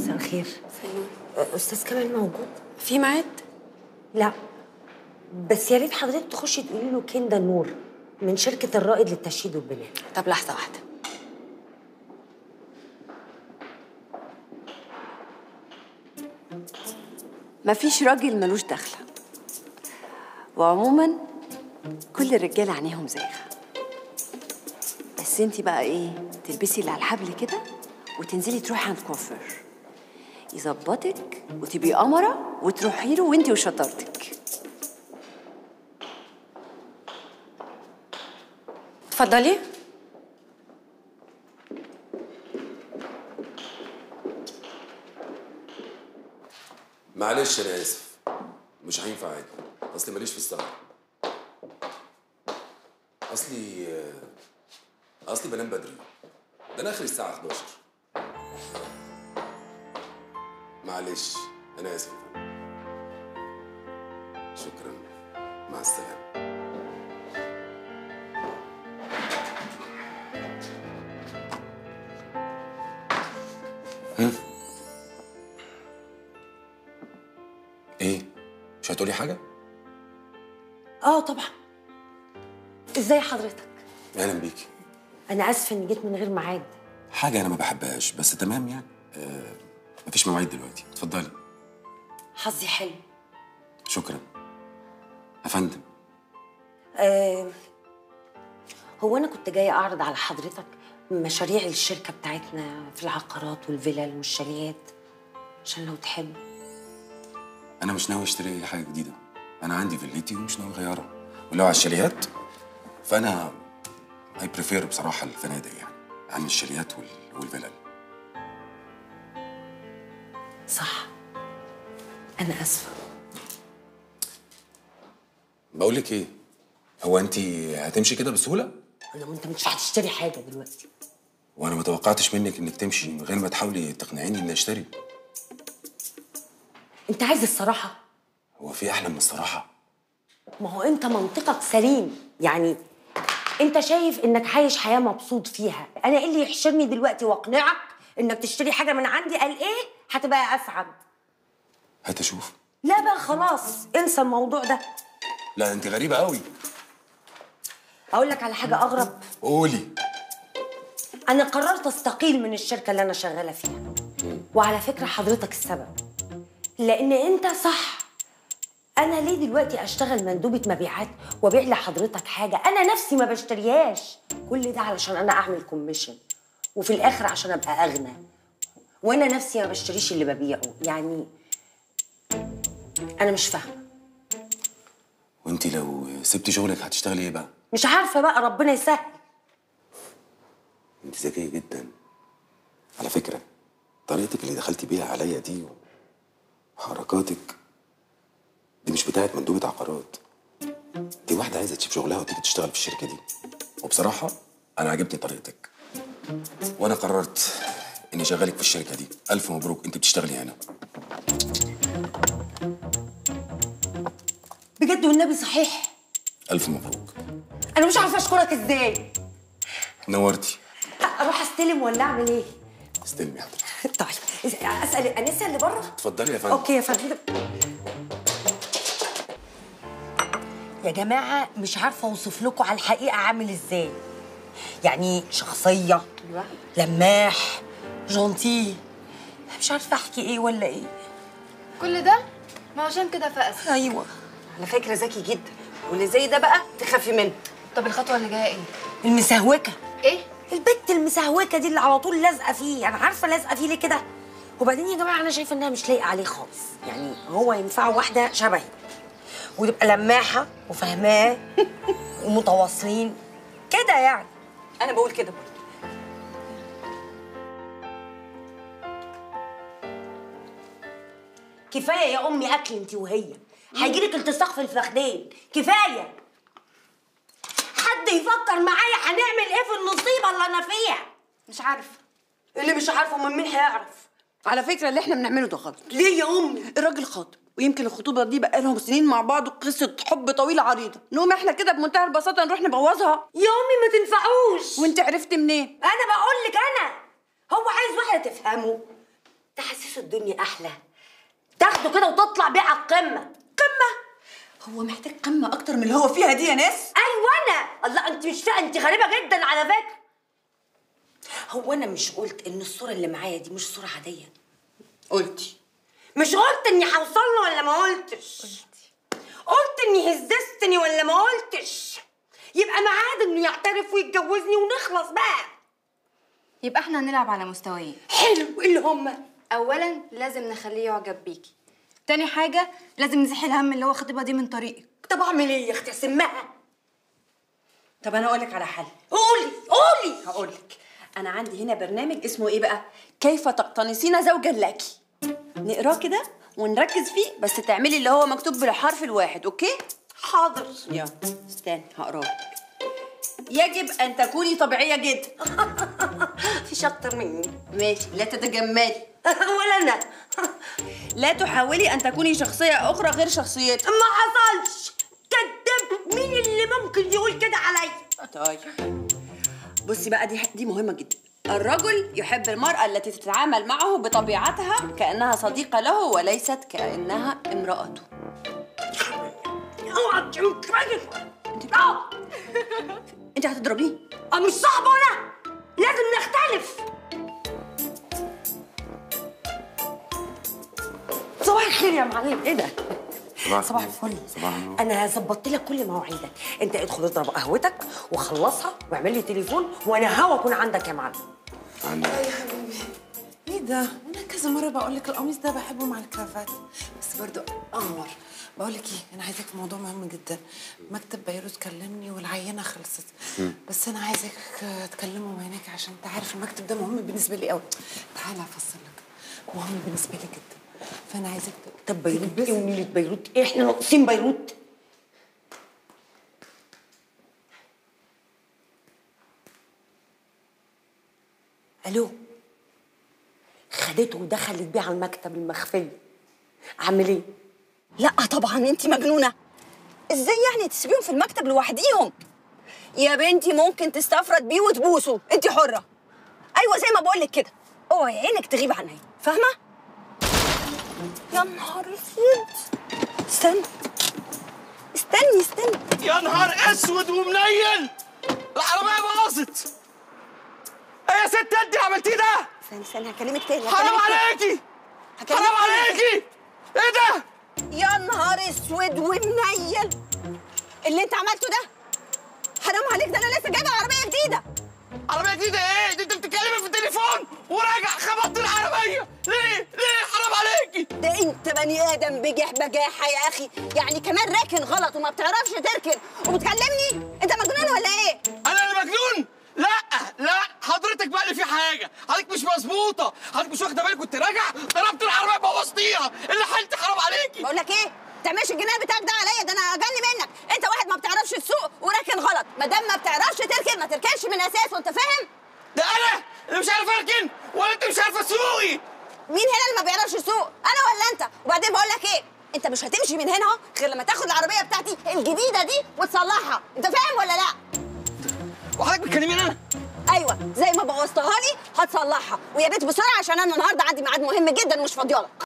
مساء الخير أه، استاذ كمال موجود في ميعاد لا بس يا ريت حضرتك تخشي تقولي له كندا نور من شركه الرائد للتشييد والبناء طب لحظه واحده مفيش راجل ملوش دخله وعموما كل الرجاله عينيهم زيها بس انتي بقى ايه تلبسي اللي على الحبل كده وتنزلي تروحي عند كوافير يظبطك وتبقي قمره وتروحي له وانتي وشطارتك اتفضلي معلش انا اسف مش هينفع عادي اصلي ماليش في السهر اصلي اصلي بنام بدري ده انا اخر الساعه 11 معلش انا اسف يا فندم. شكرا مع السلامه هم؟ ايه مش هتقولي حاجه اه طبعا ازاي حضرتك اهلا بيكي انا اسفه اني جيت من غير ميعاد حاجه انا ما بحبهاش بس تمام يعني آه مفيش مواعيد دلوقتي اتفضلي حظي حلو شكرا يا فندم آه هو انا كنت جايه اعرض على حضرتك مشاريع الشركه بتاعتنا في العقارات والفلل والشاليات عشان لو تحب انا مش ناوي اشتري اي حاجه جديده انا عندي فيلتي ومش ناوي اغيرها ولو على الشاليهات فانا اي بريفير بصراحه الفنادق يعني عن الشاليهات وال- والفلل صح انا اسفه بقول لك ايه هو انت هتمشي كده بسهوله لو انت مش هتشتري حاجه دلوقتي وانا ما توقعتش منك انك تمشي من غير ما تحاولي تقنعيني اني اشتري انت عايز الصراحه هو في احلى من الصراحه ما هو انت منطقك سليم يعني انت شايف انك عايش حياه مبسوط فيها انا ايه اللي يحشرني دلوقتي واقنعك انك تشتري حاجه من عندي قال ايه هتبقى اسعد هات اشوف لا بقى خلاص انسى الموضوع ده لا انت غريبه قوي اقول لك على حاجه اغرب قولي انا قررت استقيل من الشركه اللي انا شغاله فيها وعلى فكره حضرتك السبب لان انت صح انا ليه دلوقتي اشتغل مندوبه مبيعات وابيع لحضرتك حاجه انا نفسي ما بشتريهاش كل ده علشان انا اعمل كوميشن وفي الاخر عشان ابقى اغنى وانا نفسي ما بشتريش اللي ببيعه يعني انا مش فاهمه وانت لو سبتي شغلك هتشتغلي ايه بقى مش عارفه بقى ربنا يسهل انت ذكيه جدا على فكره طريقتك اللي دخلتي بيها عليا دي وحركاتك دي مش بتاعت مندوبه عقارات دي واحده عايزه تسيب شغلها وتيجي تشتغل في الشركه دي وبصراحه انا عجبتني طريقتك وانا قررت اني شغالك في الشركه دي الف مبروك انت بتشتغلي هنا بجد والنبي صحيح الف مبروك انا مش عارفه اشكرك ازاي نورتي اروح استلم ولا اعمل ايه استلمي حضرتك طيب اسال انسه اللي بره اتفضلي يا فندم اوكي يا فندم يا جماعه مش عارفه اوصف لكم على الحقيقه عامل ازاي يعني شخصيه لماح جونتي مش عارفه احكي ايه ولا ايه كل ده ما عشان كده فقس ايوه على فكره ذكي جدا واللي زي ده بقى تخافي منه طب الخطوه اللي جايه ايه المسهوكه ايه البت المسهوكه دي اللي على طول لازقه فيه انا عارفه لازقه فيه ليه كده وبعدين يا جماعه انا شايفه انها مش لايقه عليه خالص يعني هو ينفع واحده شبهي وتبقى لماحه وفاهماه ومتواصلين كده يعني انا بقول كده برضه كفايه يا امي اكل انت وهي هيجيلك التصاق في الفخدين كفايه حد يفكر معايا هنعمل ايه في النصيبه اللي انا فيها مش عارفه اللي مش عارفه من مين هيعرف على فكره اللي احنا بنعمله ده غلط ليه يا امي الراجل خاطب ويمكن الخطوبه دي بقى لهم سنين مع بعض وقصه حب طويله عريضه نقوم احنا كده بمنتهى البساطه نروح نبوظها يا امي ما تنفعوش وانت عرفت منين انا بقول لك انا هو عايز واحده تفهمه تحسسه الدنيا احلى تاخده كده وتطلع بيه على القمه قمه هو محتاج قمه اكتر من اللي هو فيها دي يا ناس ايوه انا الله انت مش فاهمه انت غريبه جدا على فكره هو انا مش قلت ان الصوره اللي معايا دي مش صوره عاديه قلتي مش قلت اني هوصل له ولا ما قلتش قلت اني هززتني ولا ما قلتش يبقى معاد انه يعترف ويتجوزني ونخلص بقى يبقى احنا هنلعب على مستويين حلو اللي هما اولا لازم نخليه يعجب بيكي تاني حاجه لازم نزيح الهم اللي هو خطيبها دي من طريقك طب اعمل ايه يا اختي اسمها طب انا اقول لك على حل قولي قولي هقول لك انا عندي هنا برنامج اسمه ايه بقى كيف تقتنصين زوجا لك نقراه كده ونركز فيه بس تعملي اللي هو مكتوب بالحرف الواحد اوكي حاضر يلا استنى هقراه يجب ان تكوني طبيعيه جدا مفيش اكتر مني ماشي لا تتجملي ولا انا لا تحاولي ان تكوني شخصيه اخرى غير شخصيتك ما حصلش كداب مين اللي ممكن يقول كده عليا طيب بصي بقى دي دي مهمه جدا الرجل يحب المرأة التي تتعامل معه بطبيعتها كأنها صديقة له وليست كأنها امرأته اوعى تنكرني اه انت هتضربيه اه مش صاحبه انا لازم نختلف صباح الخير يا معلم ايه ده صباح صباح الفل. الفل صباح النور. انا ظبطت لك كل مواعيدك انت ادخل اضرب قهوتك وخلصها واعمل لي تليفون وانا هوا اكون عندك يا معلم عندك ايه ده؟ انا كذا مره بقول لك القميص ده بحبه مع الكرافات بس برضو قمر بقول لك ايه انا عايزاك في موضوع مهم جدا مكتب بيروت كلمني والعينه خلصت بس انا عايزاك آه، تكلموا هناك عشان انت عارف المكتب ده مهم بالنسبه لي قوي تعالى افصل لك مهم بالنسبه لي جدا فانا عايزاك ت- طب بيروت ايه ونيلة بيروت ايه احنا ناقصين بيروت الو خدته ودخلت بيه على المكتب المخفي اعمل ايه لا طبعا انت مجنونه ازاي يعني تسيبيهم في المكتب لوحديهم يا بنتي ممكن تستفرد بيه وتبوسه انت حره ايوه زي ما بقول لك كده اوعي عينك تغيب عنها فاهمه يا نهار اسود استنى استني استني يا نهار اسود ومنيل العربية باظت ايه يا ست انت عملتيه ده استني استني هكلمك تاني حرام هكلمك تاني. عليكي هكلمك حرام تاني. عليكي ايه ده يا نهار اسود ومنيل اللي انت عملته ده حرام عليك ده انا لسه جايبه عربيه جديده عربية جديدة ايه دي انت بتتكلمي في التليفون وراجع خبطت العربية ليه ليه حرام عليكي ده انت بني ادم بجح بجاحه يا اخي يعني كمان راكن غلط وما بتعرفش تركن وبتكلمني انت مجنون ولا ايه انا اللي مجنون لا لا حضرتك بقى اللي في حاجة حضرتك مش مظبوطة حضرتك مش واخدة بالك كنت راجع ضربت العربية بوظتيها اللي حالتي حرام عليكي بقول لك ايه تعملش الجنان بتاعك ده عليا ده انا اجني منك انت واحد ما بتعرفش تسوق وراكن غلط ما دام ما بتعرفش تركن ما تركنش من اساسه انت فاهم ده انا اللي مش عارف اركن ولا انت مش عارفه تسوقي مين هنا اللي ما بيعرفش يسوق انا ولا انت وبعدين بقول لك ايه انت مش هتمشي من هنا اهو غير لما تاخد العربيه بتاعتي الجديده دي وتصلحها انت فاهم ولا لا وحضرتك بتكلميني انا ايوه زي ما بوظتها لي هتصلحها ويا ريت بسرعه عشان انا النهارده عندي ميعاد مهم جدا مش فاضيالك